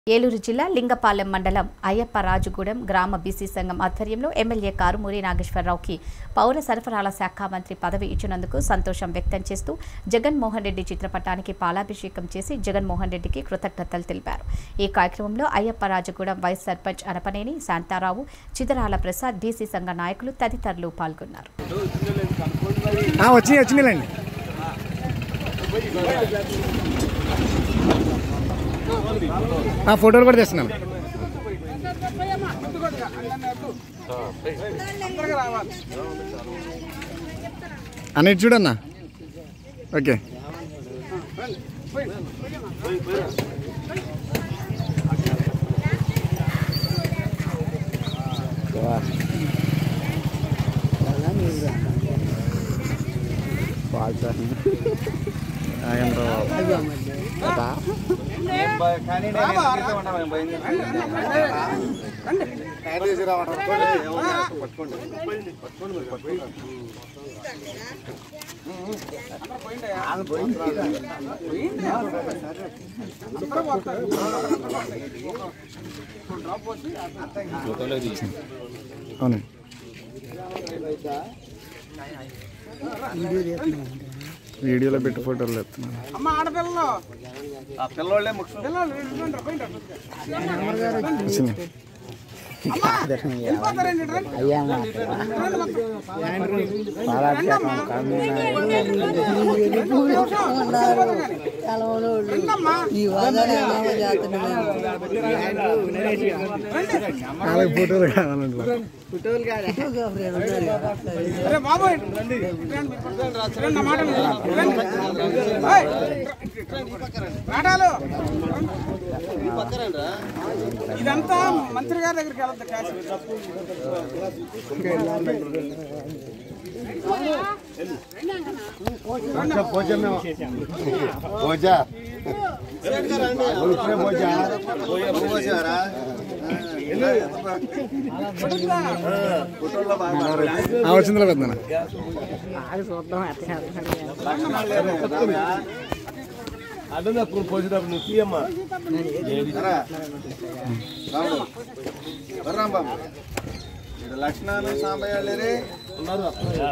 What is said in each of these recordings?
ఏలూరు జిల్లా లింగపాలెం మండలం అయ్యప్పరాజుగూడెం గ్రామ బీసీ సంఘం ఆధ్వర్యంలో ఎమ్మెల్యే కారుమూరి నాగేశ్వరరావుకి పౌర సరఫరాల శాఖ మంత్రి పదవి ఇచ్చినందుకు సంతోషం వ్యక్తం చేస్తూ జగన్మోహన్ రెడ్డి చిత్రపటానికి పాలాభిషేకం చేసి జగన్మోహన్ రెడ్డికి కృతజ్ఞతలు తెలిపారు ఈ కార్యక్రమంలో అయ్యప్పరాజుగూడెం వైస్ సర్పంచ్ అనపనేని శాంతారావు చిదరాల ప్రసాద్ బీసీ సంఘ నాయకులు తదితరులు పాల్గొన్నారు ఆ, వచ్చినాయి వచ్చినాయిలేండి ఆ ఫోటోలు కూడా తెస్తున్నాను అన్న ఇటు చూడన్నా ఓకే అవునండి వీడియోలో పెట్టి ఫోటోలు తెస్తున్నాను అమ్మ ఆడపిల్లలు ఆ పిల్లోళ్ళే ముఖ్యం పిల్లలు ఇటువంటి రా, పోయిండ్రా. వచ్చినాయి వెళ్ళిపోతారండి, రండి. రండి మొత్తం. రండమ్మా. ఈ వాదన ఏమో చేస్తున్నాడు వాళ్ళకి ఫోటోలు కావాలండి అరే బాబు రండి రండి, రండి, నా మాట వినండి. రండి. ఓయ్, నాటాలు ఇదంతా మంత్రి గారి దగ్గరికి వెళ్తా క్యాష్ భోజా ఇప్పుడే భోజా భోజారా ఆ, వచ్చిందిలో పెద్దనా అన్నప్పుడు భోజనప్పుడు నువ్వు తీయమ్మా బాబు ఇక్కడ లక్ష్మణ సాంబయ్య లేరే ఉన్నారు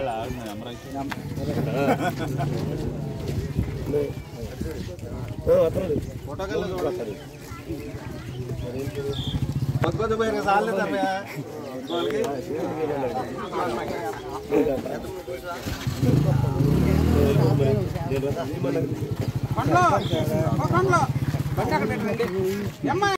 ఫోటోకల్లా చూడతారు పక్కన పోయిన సార్లు తమ్మయ్య పండ్లు పండ్లు బండి అక్కడ పెట్టండి అమ్మ